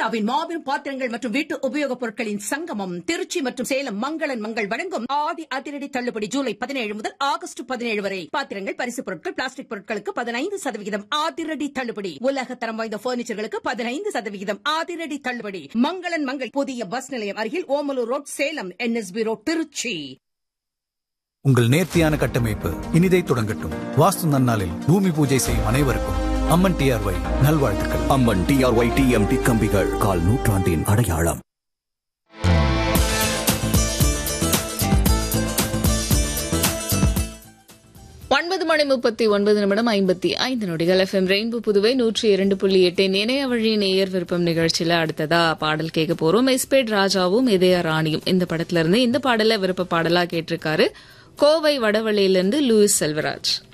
இந்தியாவின் மாபெரும் பாத்திரங்கள் மற்றும் வீட்டு உபயோகப் பொருட்களின் சங்கமம் திருச்சி மற்றும் சேலம் மங்களன் மங்கள் வழங்கும் ஆடி அதிரடி தள்ளுபடி ஜூலை பதினேழு முதல் ஆகஸ்ட் பதினேழு வரை பாத்திரங்கள் பரிசுப் பொருட்கள் பிளாஸ்டிக் பொருட்களுக்கு பதினைந்து சதவிகிதம் அதிரடி தள்ளுபடி உலக தரம் வாய்ந்த பர்னிச்சர்களுக்கு பதினைந்து சதவிகிதம் அதிரடி தள்ளுபடி மங்களன் மங்கள் புதிய பஸ் நிலையம் அருகில் Omalur road Salem N S B road Tiruchi உங்கள் நேர்த்தியான கட்டமைப்பு இனிதை தொடங்கட்டும் வாஸ்து நன்னாளில் பூமி பூஜை செய்யும் அனைவருக்கும் அம்மன் டிஆர்ஒய் நல்வாழ்த்துக்கள் அம்மன் டிஆர்ஒய் டிஎம்டி கம்பிகள் கால் நூற்றாண்டின் அடையாளம் ஒன்பது மணி முப்பத்தி ஒன்பது நிமிடம் ஐம்பத்தி ஐந்து நொடிகள் எஃப்எம் ரெயின்போ புதுவை நூற்றி இரண்டு புள்ளி எட்டு இணைய வழி நேயர் விருப்பம் நிகழ்ச்சியில அடுத்ததா பாடல் கேட்க போறோம் எஸ்பேட் ராஜாவும் இதய ராணியும் இந்த படத்துல இருந்து இந்த பாடல விருப்ப பாடலா கேட்டிருக்காரு கோவை வடவழியிலிருந்து லூயிஸ் செல்வராஜ்